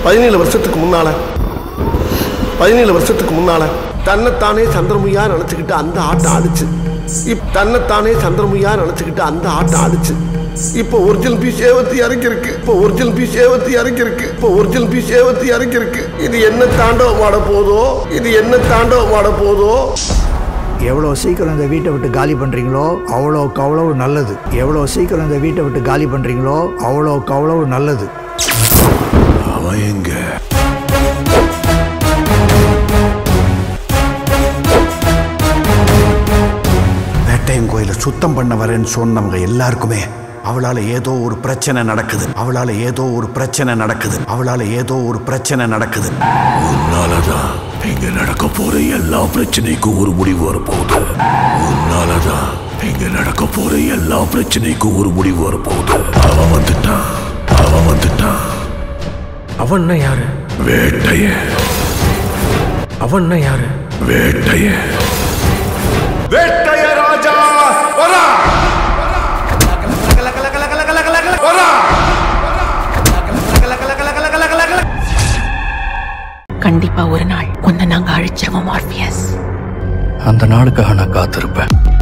பதினேழு வருஷத்துக்கு முன்னால பதினேழு வருஷத்துக்கு முன்னால தன்னைத்தானே சந்திரமுயா நினைச்சுக்கிட்டு அந்த ஆட்டம் ஆடிச்சு இப் தன்னைத்தானே சந்திரமுயா நினைச்சுக்கிட்டு அந்த ஆட்டம் ஆடிச்சு இப்போ ஒரிஜினல் பீஸ் ஏவத்தி இறக்கிருக்கு இப்போ ஒரிஜினல் பீஸ் ஏவத்தி இறக்கிருக்கு இப்போ ஒரிஜினல் பீஸ் ஏவத்தி இறக்கிருக்கு இது என்ன தாண்டவம் ஆட போதோ இது என்ன தாண்டவம் ஆட போதோ எவ்வளோ சீக்கிரம் இந்த வீட்டை விட்டு காலி பண்ணுறீங்களோ அவ்வளோக்கு அவ்வளவு நல்லது எவ்வளோ சீக்கிரம் இந்த வீட்டை விட்டு காலி பண்ணுறீங்களோ அவ்வளோக்கு அவ்வளவு நல்லது அவன் எங்க வேட்டையன் கோயிலை சுத்தம் பண்ண வரேன்னு சொன்னவங்க எல்லாருக்குமே அவளால ஏதோ ஒரு பிரச்சனை நடக்குது அவளால ஏதோ ஒரு பிரச்சனை நடக்குது அவளால ஏதோ ஒரு பிரச்சனை நடக்குது உன்னாலதான் இங்க நடக்க போற எல்லா பிரச்சனைக்கும் ஒரு முடிவு வரப்போகுது உன்னாலதான் இங்க நடக்க போற எல்லா பிரச்சனைக்கும் ஒரு முடிவு வரப்போகுது அவன் வந்துட்டான் அவன் வந்துட்டான் அவன்னா யாரு வேட்டைய அவன்னா யாரு வேட்டைய வேட்டைய ராஜா வரா கண்டிப்பா ஒரு நாள் உன்னை நாங்க அழிச்சிருவோம் ஆர்பியஸ் அந்த நாளுக்காக நான் காத்திருப்பேன்